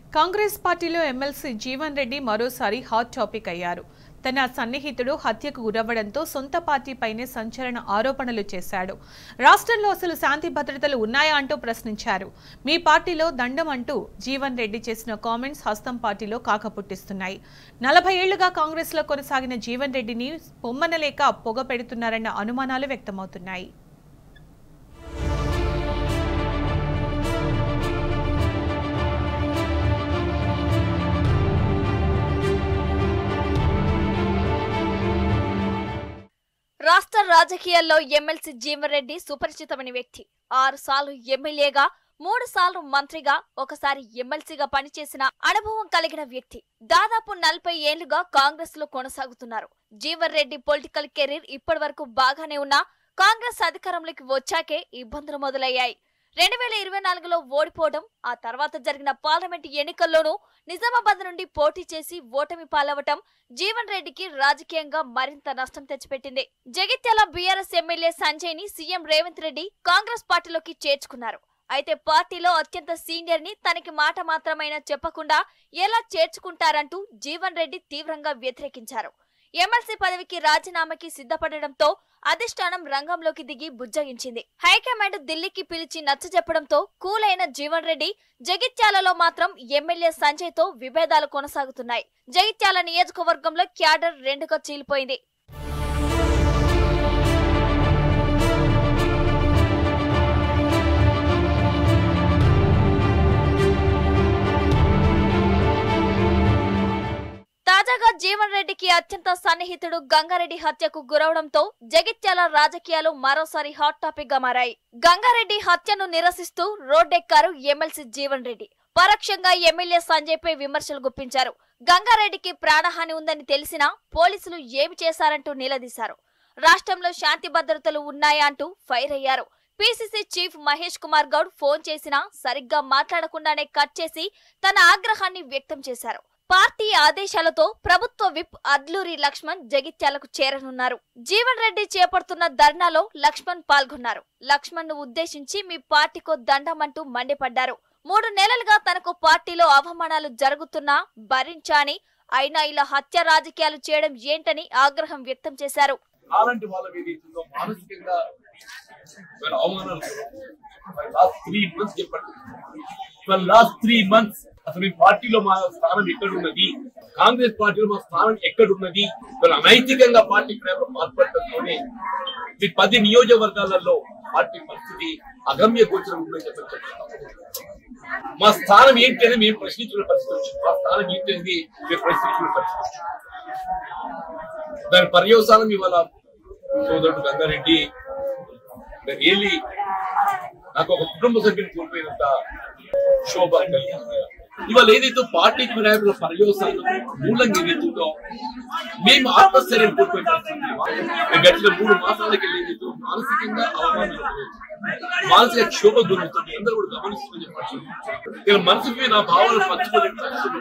కాంగ్రెస్ పార్టీలో ఎమ్మెల్సీ జీవన్ రెడ్డి మరోసారి hot topic అయ్యారు తన సన్నిహితుడు హత్యకు గురవ్వడంతో సొంత పార్టీపైనే సంచలన ఆరోపణలు చేశాడు రాష్ట్రంలో అసలు శాంతి భద్రతలు ఉన్నాయా అంటూ ప్రశ్నించారు మీ పార్టీలో దండం అంటూ జీవన్ రెడ్డి చేసిన కామెంట్స్ హస్తం పార్టీలో కాకపుట్టిస్తున్నాయి నలభై ఏళ్లుగా కాంగ్రెస్లో కొనసాగిన జీవన్ రెడ్డిని పొమ్మనలేక పొగ పెడుతున్నారన్న అనుమానాలు వ్యక్తమవుతున్నాయి రాష్ట్ర రాజకీయాల్లో ఎమ్మెల్సీ జీవన్రెడ్డి సుపరిచితమైన వ్యక్తి ఆరు సార్లు ఎమ్మెల్యేగా మూడు సార్లు మంత్రిగా ఒకసారి ఎమ్మెల్సీగా పనిచేసిన అనుభవం కలిగిన వ్యక్తి దాదాపు నలభై ఏళ్లుగా కాంగ్రెస్ లో కొనసాగుతున్నారు జీవన్ రెడ్డి పొలిటికల్ కెరీర్ ఇప్పటి వరకు బాగానే ఉన్నా కాంగ్రెస్ అధికారంలోకి వచ్చాకే ఇబ్బందులు మొదలయ్యాయి రెండు వేల ఇరవై నాలుగులో ఓడిపోవడం ఆ తర్వాత జరిగిన పార్లమెంట్ ఎన్నికల్లోనూ నిజామాబాద్ నుండి పోటీ చేసి ఓటమి పాలవటం జీవన్ రెడ్డికి రాజకీయంగా మరింత నష్టం తెచ్చిపెట్టింది జగిత్యాల బీఆర్ఎస్ ఎమ్మెల్యే సంజయ్ ని సీఎం రేవంత్ రెడ్డి కాంగ్రెస్ పార్టీలోకి చేర్చుకున్నారు అయితే పార్టీలో అత్యంత సీనియర్ ని తనకి మాట మాత్రమైనా చెప్పకుండా ఎలా చేర్చుకుంటారంటూ జీవన్ రెడ్డి తీవ్రంగా వ్యతిరేకించారు ఎమ్మెల్సీ పదవికి రాజీనామాకి సిద్ధపడడంతో అధిష్టానం రంగంలోకి దిగి బుజ్జగించింది హైకమాండ్ ఢిల్లీకి పిలిచి నచ్చజెప్పడంతో కూల్ అయిన జీవన్ రెడ్డి జగిత్యాలలో మాత్రం ఎమ్మెల్యే సంజయ్ తో విభేదాలు కొనసాగుతున్నాయి జగిత్యాల నియోజకవర్గంలో క్యాడర్ రెండుగా చీలిపోయింది తాజాగా జీవన్ రెడ్డికి అత్యంత సన్నిహితుడు గంగారెడ్డి హత్యకు గురవడంతో జగిత్యాల రాజకీయాలు మరోసారి హాట్ టాపిక్ గా మారాయి గంగారెడ్డి హత్యను నిరసిస్తూ రోడ్డెక్కారు ఎమ్మెల్సీ జీవన్ రెడ్డి పరోక్షంగా ఎమ్మెల్యే సంజయ్ పై విమర్శలు గుప్పించారు గంగారెడ్డికి ప్రాణహాని ఉందని తెలిసినా పోలీసులు ఏమి చేశారంటూ నిలదీశారు రాష్ట్రంలో శాంతి భద్రతలు ఉన్నాయా అంటూ ఫైర్ అయ్యారు PCC chief Mahesh Kumar Goud phone చేసినా సరిగ్గా మాట్లాడకుండానే కట్ చేసి తన ఆగ్రహాన్ని వ్యక్తం చేశారు పార్టీ ఆదేశాలతో ప్రభుత్వ విప్ అడ్లూరి లక్ష్మణ్ జగిత్యాలకు చేరనున్నారు జీవన్ రెడ్డి చేపడుతున్న ధర్నాలో లక్ష్మణ్ పాల్గొన్నారు లక్ష్మణ్ ను ఉద్దేశించి మీ పార్టీకో దండమంటూ మండిపడ్డారు మూడు నెలలుగా తనకు పార్టీలో అవమానాలు జరుగుతున్నా భరించాని అయినా ఇలా హత్య రాజకీయాలు చేయడం ఏంటని ఆగ్రహం వ్యక్తం చేశారు అలాంటి వాళ్ళ మీద ఏదైతుందో మానసికంగా ఇవాళ అవమానాలు లాస్ట్ త్రీ మంత్స్ చెప్పండి ఇవాళ లాస్ట్ త్రీ మంత్స్ అసలు మీ పార్టీలో మా స్థానం ఎక్కడున్నది కాంగ్రెస్ పార్టీలో మా స్థానం ఎక్కడున్నది ఇవాళ అనైతికంగా పార్టీ ప్రేమ పాల్పడటంతోనే ఈ పది నియోజకవర్గాలలో పార్టీ పరిస్థితి అగమ్య గోచరం ఉందని చెప్పని చెప్తున్నాం మా స్థానం ఏంటి అని మేము ప్రశ్నించిన పరిస్థితి వచ్చింది మా స్థానం ఏంటి అనేది మేము ప్రశ్నించిన పరిస్థితి వచ్చింది దాని పర్యవసానం ఇవాళ సోదరుడు గంగారెడ్డి రియల్లీ నాకు ఒక కుటుంబ సభ్యుని కోల్పోయినంత శోభ కలిగింది ఇవాళ ఏదైతే పార్టీ నాయకుల పర్యవసానం మూలంగా ఏదైతుందో మేము ఆత్మస్థైర్యం కోల్పోయిన పరిస్థితి. మేము గడిచిన మూడు మాసాలకి ఏదైతే మానసికంగా అవమానం మానసిక క్షోభ గురవుతుంది అందరూ కూడా గమనిస్తుందని చెప్పచ్చు ఇలా మనసుకి నా భావాలను పంచుకోలేని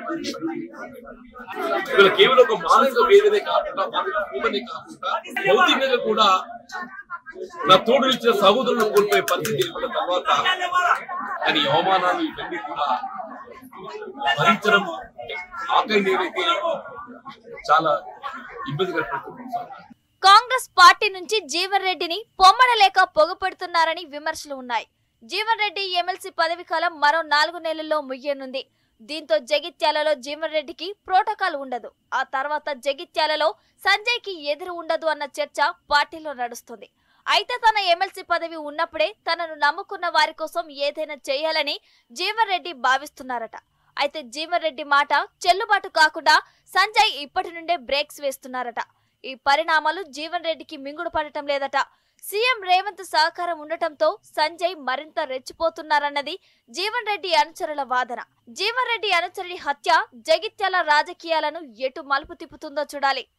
ఇక్కడ కేవలం ఒక మానసిక వేదనే కాకుండా మానసిక క్షోభనే కాకుండా భౌతికంగా కూడా నా తోడు ఇచ్చిన సహోదరులను కోల్పోయే పరిస్థితి ఏర్పడిన తర్వాత కానీ ఈ అవమానాలు ఇవన్నీ కూడా భరించడం ఆకలి నేనైతే చాలా ఇబ్బందికర పరిస్థితి కాంగ్రెస్ పార్టీ నుంచి జీవన్ రెడ్డిని పొమ్మడలేక పొగపెడుతున్నారని విమర్శలు ఉన్నాయి జీవన్ రెడ్డి ఎమ్మెల్సీ పదవి కాలం మరో నాలుగు నెలల్లో ముగియనుంది దీంతో జగిత్యాలలో జీవన్ రెడ్డికి ప్రోటోకాల్ ఉండదు ఆ తర్వాత జగిత్యాలలో సంజయ్ కి ఎదురు ఉండదు అన్న చర్చ పార్టీలో నడుస్తుంది అయితే తన ఎమ్మెల్సీ పదవి ఉన్నప్పుడే తనను నమ్ముకున్న వారి కోసం ఏదైనా చేయాలని జీవన్ రెడ్డి భావిస్తున్నారట అయితే జీవన్ రెడ్డి మాట చెల్లుబాటు కాకుండా సంజయ్ ఇప్పటి నుండే బ్రేక్స్ వేస్తున్నారట ఈ పరిణామాలు జీవన్ రెడ్డికి మింగుడు పడటం లేదట సీఎం రేవంత్ సహకారం ఉండటంతో సంజయ్ మరింత రెచ్చిపోతున్నారన్నది జీవన్ రెడ్డి అనుచరుల వాదన జీవన్ రెడ్డి అనుచరుడి హత్య జగిత్యాల రాజకీయాలను ఎటు మలుపు తిప్పుతుందో చూడాలి